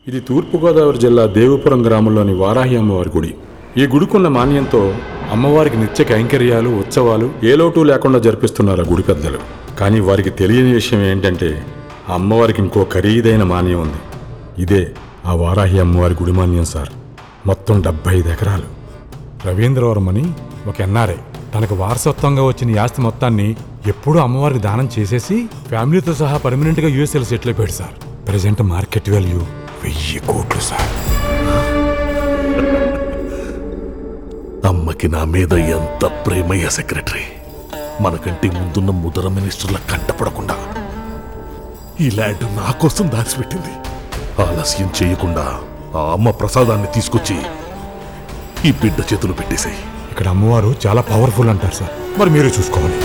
ఇది తూర్పుగోదావరి జిల్లా దేవపురం గ్రామంలోని వారాహి అమ్మవారి గుడి ఈ గుడికున్న మాన్యంతో అమ్మవారికి నిత్య కైంకర్యాలు ఉత్సవాలు ఏ లోటు లేకుండా జరిపిస్తున్నారు ఆ గుడి పెద్దలు కానీ వారికి తెలియని విషయం ఏంటంటే ఆ అమ్మవారికి ఇంకో ఖరీదైన మాన్యం ఉంది ఇదే ఆ వారాహి అమ్మవారి గుడి మాన్యం సార్ మొత్తం డెబ్బై ఐదు ఎకరాలు రవీంద్రవరం అని ఒక ఎన్ఆర్ఐ తనకు వారసత్వంగా వచ్చిన ఈ ఆస్తి మొత్తాన్ని ఎప్పుడూ అమ్మవారికి దానం చేసేసి ఫ్యామిలీతో సహా పర్మనెంట్ గా యూఎస్ఎల్ సెటిల్ అయిపోయాడు సార్ ప్రజెంట్ మార్కెట్ వాల్యూ వెయ్యి కోట్లు సార్ అమ్మకి నా మీద ఎంత ప్రేమయ్య సెక్రటరీ మనకంటే ముందున్న ముదర మినిస్టర్ల కంటపడకుండా ఈ ల్యాండ్ నా కోసం దాచిపెట్టింది ఆలస్యం చేయకుండా ఆ అమ్మ ప్రసాదాన్ని తీసుకొచ్చి ఈ బిడ్డ చేతులు పెట్టేశాయి ఇక్కడ అమ్మవారు చాలా పవర్ఫుల్ అంటారు సార్ మరి మీరు చూసుకోవాలి